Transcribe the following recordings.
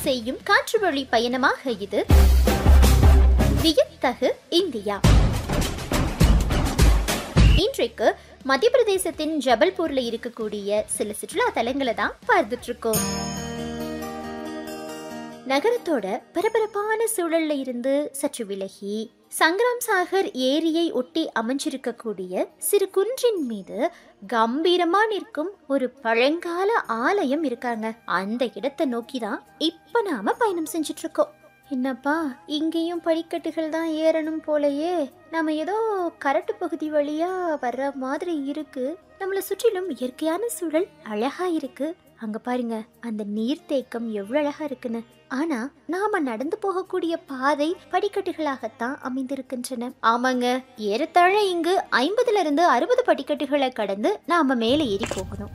செய்யும் காற்று வழி பயணமாக இது வியத்தகு இந்தியா இன்றைக்கு மத்திய பிரதேசத்தின் ஜபல்பூர்ல இருக்கக்கூடிய சில சுற்றுலா தலங்களை தான் பார்த்துட்டு இருக்கோம் நகரத்தோட பரபரப்பான சூழல்ல இருந்து சற்று விலகி சங்கராம் சாகர் ஏரியை ஒட்டி அமைஞ்சிருக்கக்கூடிய சிறு குன்றின் மீது கம்பீரமா நிற்கும் ஒரு பழங்கால ஆலயம் இருக்காங்க அந்த இடத்தை நோக்கி தான் இப்ப நாம பயணம் செஞ்சுட்டு இருக்கோம் என்னப்பா இங்கேயும் படிக்கட்டுகள் தான் ஏறணும் போலயே நம்ம ஏதோ கரட்டு பகுதி வழியா வர்ற மாதிரி இருக்கு நம்மளை சுற்றிலும் இயற்கையான சூழல் அழகா இருக்கு அங்க பாருங்க அந்த நீர்த்தேக்கம் எவ்வளவு அழகா இருக்குன்னு ஆனா நாம நடந்து போகக்கூடிய பாதை படிக்கட்டுகளாகத்தான் அமைந்திருக்கின்றன ஆமாங்க ஏறத்தாழ இங்கு ஐம்பதுல இருந்து அறுபது படிக்கட்டுகளை கடந்து நாம மேலே ஏறி போகணும்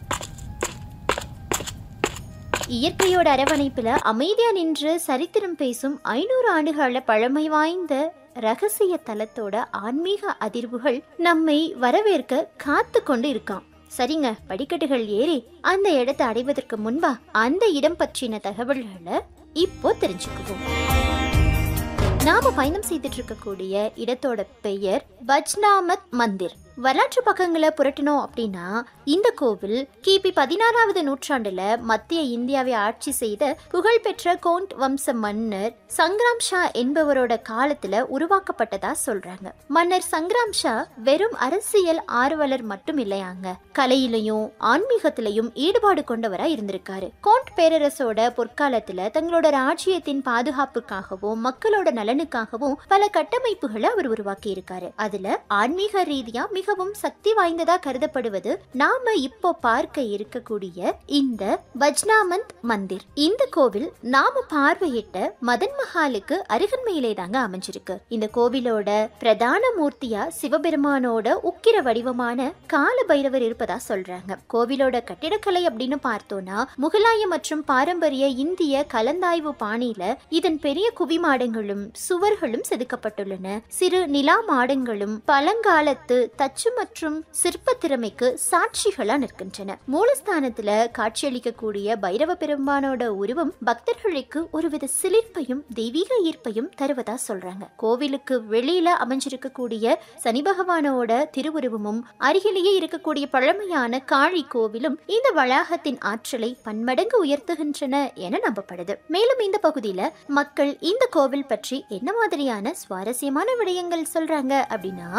இயற்கையோட அரவணைப்புல அமைதியா நின்று சரித்திரம் பேசும் ஐநூறு ஆண்டுகள பழமை வாய்ந்த ரகசிய தலத்தோட ஆன்மீக அதிர்வுகள் நம்மை வரவேற்க காத்து கொண்டு இருக்கான் சரிங்க படிக்கட்டுகள் ஏறி அந்த இடத்தை அடைவதற்கு முன்பா அந்த இடம் பற்றின தகவல்களை இப்போ தெரிஞ்சுக்குவோம் நாம பயணம் செய்துட்டு இருக்கக்கூடிய இடத்தோட பெயர் பஜ்னாமத் மந்திர் வரலாற்று பக்கங்களை புரட்டினோம் அப்படின்னா இந்த கோவில் கிபி பதினாறாவது நூற்றாண்டுல மத்திய இந்தியாவை ஆட்சி செய்த புகழ்பெற்ற கோண்ட் வம்ச மன்னர் சங்கராம் ஷா என்பவரோட காலத்துல உருவாக்கப்பட்டதா சொல்றாங்க மன்னர் சங்கராம் ஷா வெறும் அரசியல் ஆர்வலர் மட்டும் இல்லையாங்க கலையிலையும் ஆன்மீகத்திலையும் ஈடுபாடு கொண்டவரா இருந்திருக்காரு கோண்ட் பேரரசோட பொற்காலத்துல தங்களோட ராஜ்யத்தின் பாதுகாப்புக்காகவும் மக்களோட நலனுக்காகவும் பல கட்டமைப்புகளை அவர் உருவாக்கி இருக்காரு அதுல ஆன்மீக ரீதியா மிகவும் சக்தி வாய்ந்ததா கருதப்படுவது நாம இப்போ பார்க்க இருக்கக்கூடிய இந்த பஜ்னாமந்த் மந்திர் இந்த கோவில் நாம பார்வையிட்ட மதன் மஹாலுக்கு அருகன்மையிலே தாங்க அமைஞ்சிருக்கு இந்த கோவிலோட பிரதான மூர்த்தியா சிவபெருமானோட உக்கிர வடிவமான கால பைரவர் இருப்பதா சொல்றாங்க கோவிலோட கட்டிடக்கலை அப்படின்னு பார்த்தோம்னா முகலாய மற்றும் பாரம்பரிய இந்திய கலந்தாய்வு பாணியில இதன் பெரிய குவிமாடங்களும் சுவர்களும் செதுக்கப்பட்டுள்ளன சிறு நிலா மாடங்களும் பழங்காலத்து தச்சு மற்றும் சிற்ப திறமைக்கு சாட்சிகளா நிற்கின்றன மூலஸ்தானத்துல காட்சியளிக்கக்கூடிய பைரவ பெருமானோட உருவம் பக்தர்களுக்கு ஒருவித சிலிர்ப்பையும் தெய்வீக ஈர்ப்பையும் தருவதா சொல்றாங்க கோவிலுக்கு வெளியில அமைஞ்சிருக்கக்கூடிய சனி பகவானோட திருவுருவமும் அருகிலேயே இருக்கக்கூடிய பழமையான காளி கோவிலும் இந்த வளாகத்தின் ஆற்றலை பன்மடங்கு உயர்த்துகின்றன என நம்பப்படுது மேலும் இந்த பகுதியில மக்கள் இந்த கோவில் பற்றி என்ன மாதிரியான சுவாரஸ்யமான விடயங்கள் சொல்றாங்க அப்படின்னா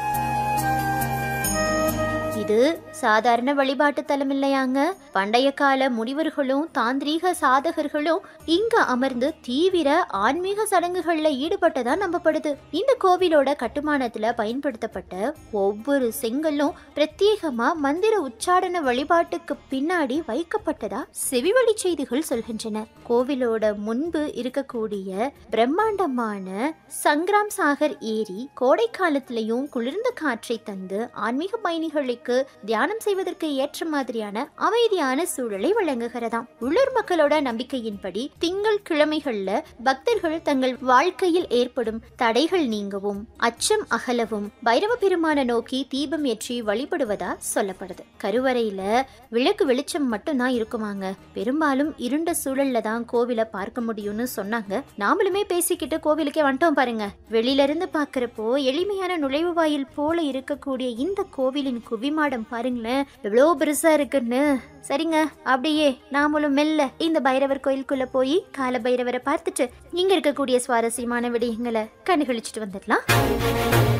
இது சாதாரண வழிபாட்டு தலம் இல்லையாங்க பண்டைய கால முனிவர்களும் தாந்திரீக சாதகர்களும் இங்க அமர்ந்து தீவிர ஆன்மீக சடங்குகள்ல ஈடுபட்டதா நம்பப்படுது இந்த கோவிலோட கட்டுமானத்துல பயன்படுத்தப்பட்ட ஒவ்வொரு செங்கல்லும் பிரத்யேகமா மந்திர உச்சாரண வழிபாட்டுக்கு பின்னாடி வைக்கப்பட்டதா செவிவழி செய்திகள் சொல்கின்றன கோவிலோட முன்பு இருக்கக்கூடிய பிரம்மாண்டமான சங்கிராம் சாகர் ஏரி கோடை காலத்திலையும் குளிர்ந்த காற்றை தந்து ஆன்மீக பயணிகளுக்கு தியானம் செய்வதற்கு ஏற்ற மாதிரியான அமைதியான சூழலை வழங்குகிறதாம் உள்ளூர் மக்களோட நம்பிக்கையின்படி திங்கள் கிழமைகள்ல பக்தர்கள் தங்கள் வாழ்க்கையில் ஏற்படும் தடைகள் நீங்கவும் அச்சம் அகலவும் பைரவ பெருமான நோக்கி தீபம் ஏற்றி வழிபடுவதா சொல்லப்படுது கருவறையில விளக்கு வெளிச்சம் மட்டும்தான் இருக்குமாங்க பெரும்பாலும் இருண்ட சூழல்ல தான் கோவிலை பார்க்க முடியும்னு சொன்னாங்க நாமளுமே பேசிக்கிட்டு கோவிலுக்கே வந்துட்டோம் பாருங்க வெளியில இருந்து பாக்குறப்போ எளிமையான நுழைவு வாயில் போல இருக்கக்கூடிய இந்த கோவிலின் குவிமாடம் பாருங்களேன் எவ்வளோ பெருசா இருக்குன்னு சரிங்க அப்படியே நாமளும் மெல்ல இந்த பைரவர் கோயிலுக்குள்ள போய் கால பைரவரை பார்த்துட்டு இங்க இருக்கக்கூடிய சுவாரஸ்யமான விடயங்களை கண்டுகளிச்சிட்டு வந்துடலாம்